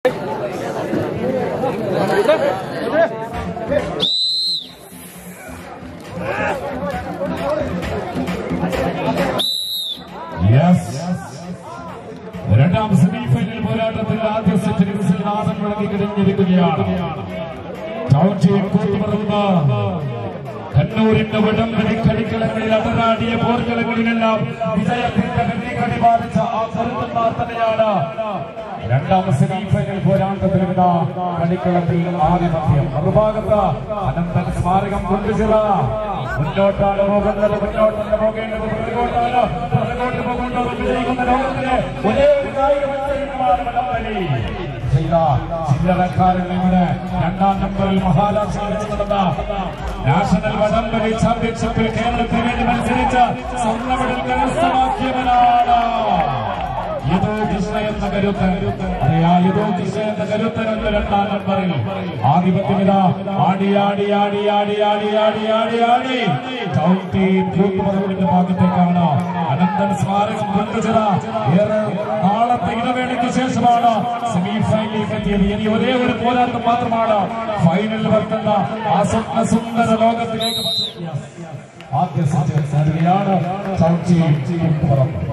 yes രണ്ടാം semi final പോരാട്ടത്തിൽ ആദ്യ സെറ്റിൽ വിസിൽ നാദം മുഴങ്ങി കഴിഞ്ഞിരിക്കുകയാണ് ടൗൺഷിപ്പ് കൂത്തുപറമ്പ് കണ്ണൂരിന്റെ വടംവലി കളിക്കളങ്ങളിൽ അതറാടിയ പോർക്കളങ്ങളിലെല്ലാം വിജയത്തിന്റെ വെള്ളിക്കടി ബാധിച്ച ആ കരുത്തന്മാർ തന്നെയാണ് രണ്ടാം സെമി ഫൈനൽ പോരാട്ടത്തിൽ ഇതാ കളിക്കളത്തിൽ ആധിപത്യം മറുഭാഗത്ത് അനന്തൻ സ്മാരകം കൊണ്ടുചിറ മുന്നോട്ടാണ് പോകുന്നത് മുന്നോട്ടല്ല പോകേണ്ടത് പുറകോട്ടാണ് പുറകോട്ട് പോകുന്നത് വിജയിക്കുന്ന ലോകത്തിലെ ഒരേ ഒരു കായിക മത്സരമാണ് വടംവലി ചെയ്ത ചില്ലറക്കാരൻ ഇവിടെ രണ്ടാം നമ്പറിൽ മഹാരാഷ്ട്രയിൽ വെച്ച് നടന്ന നാഷണൽ വടംവലി ചാമ്പ്യൻഷിപ്പിൽ കേരളത്തിന് വേണ്ടി മത്സരിച്ച സ്വർണ്ണ മെഡൽ കരസ്ഥമാക്കിയവനാണ് യദോ കൃഷ്ണ എന്ന കരുത്തൻ അതെ ആ യദോ കൃഷ്ണ എന്ന കരുത്തനുണ്ട് രണ്ടാം നമ്പറിൽ ആധിപത്യമിത ആടി ആടി ആടി ആടി ആടി ആടി ആടി ആടി ചവിട്ടി തൂക്കുപറവിന്റെ ഭാഗത്തേക്കാണ് അനന്തൻ സ്മാരകം കൊണ്ടുചിറ ഏറെ നാളത്തെ ഇടവേളയ്ക്ക് ശേഷമാണ് സെമി ഫൈനലിലേക്ക് എത്തിയത് ഇനി ഒരേ ഒരു പോരാട്ടം മാത്രമാണ് ഫൈനലിൽ വർത്തുന്ന ആ സ്വപ്ന സുന്ദര ലോകത്തിലേക്ക് ആദ്യ സെറ്റ് നേടുകയാണ് ചവിട്ടി തൂക്കുപറമ്പ്